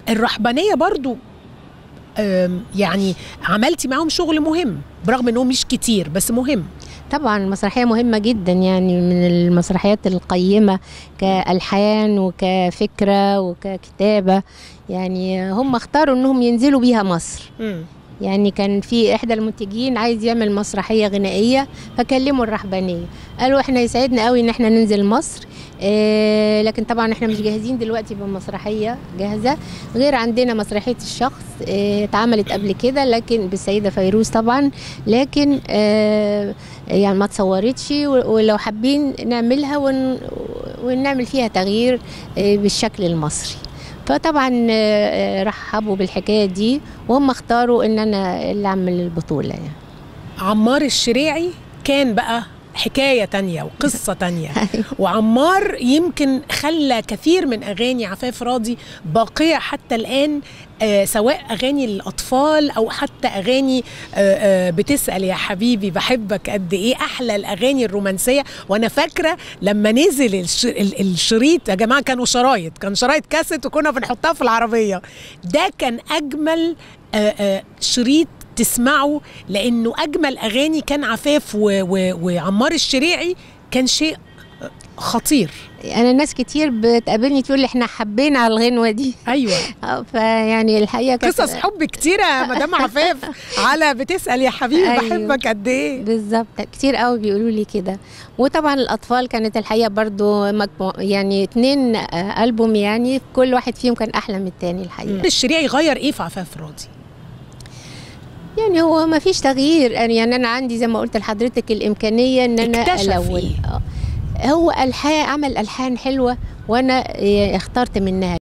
الرهبانيه برضو آم، يعني عملتي معاهم شغل مهم برغم انهم مش كتير بس مهم طبعا المسرحية مهمة جدا يعني من المسرحيات القيمة كألحان وكفكرة وككتابة يعني هم اختاروا انهم ينزلوا بيها مصر يعني كان في احدى المنتجين عايز يعمل مسرحيه غنائيه فكلموا الرهبانيه قالوا احنا يسعدنا قوي ان احنا ننزل مصر إيه لكن طبعا احنا مش جاهزين دلوقتي بمسرحيه جاهزه غير عندنا مسرحيه الشخص إيه، اتعملت قبل كده لكن بالسيده فيروز طبعا لكن آه يعني ما اتصورتش و- ولو حابين نعملها ون ونعمل فيها تغيير آه، بالشكل المصري فطبعا آه، رحبوا بالحكايه دي وهم اختاروا ان انا اللي اعمل البطوله يعني عمار الشريعي كان بقى حكاية تانية وقصة تانية وعمار يمكن خلى كثير من أغاني عفاف راضي باقية حتى الآن آه سواء أغاني الأطفال أو حتى أغاني آه آه بتسأل يا حبيبي بحبك قد إيه أحلى الأغاني الرومانسية وأنا فاكرة لما نزل الش... ال- الشريط يا جماعة كانوا شرايط كان شرايط كاسيت وكنا بنحطها في العربية ده كان أجمل آه آه شريط تسمعه لانه اجمل اغاني كان عفاف و... و... وعمار الشريعي كان شيء خطير انا ناس كتير بتقابلني تقول لي احنا حبينا على الغنوه دي ايوه آه، فيعني الحقيقه كانت- قصص حب كتيره يا مدام عفاف على بتسال يا حبيبي أيوة. بحبك قد ايه بالظبط كتير قوي بيقولوا لي كده وطبعا الاطفال كانت الحقيقه برضو مجموع يعني اتنين آه، البوم يعني كل واحد فيهم كان احلى من التاني الحقيقه الشريعي غير ايه في عفاف راضي يعني هو ما فيش تغيير يعني انا عندي زي ما قلت لحضرتك الامكانيه ان انا اكتشف الون إيه؟ آه. هو الحان عمل الحان حلوه وانا آه، اخترت منها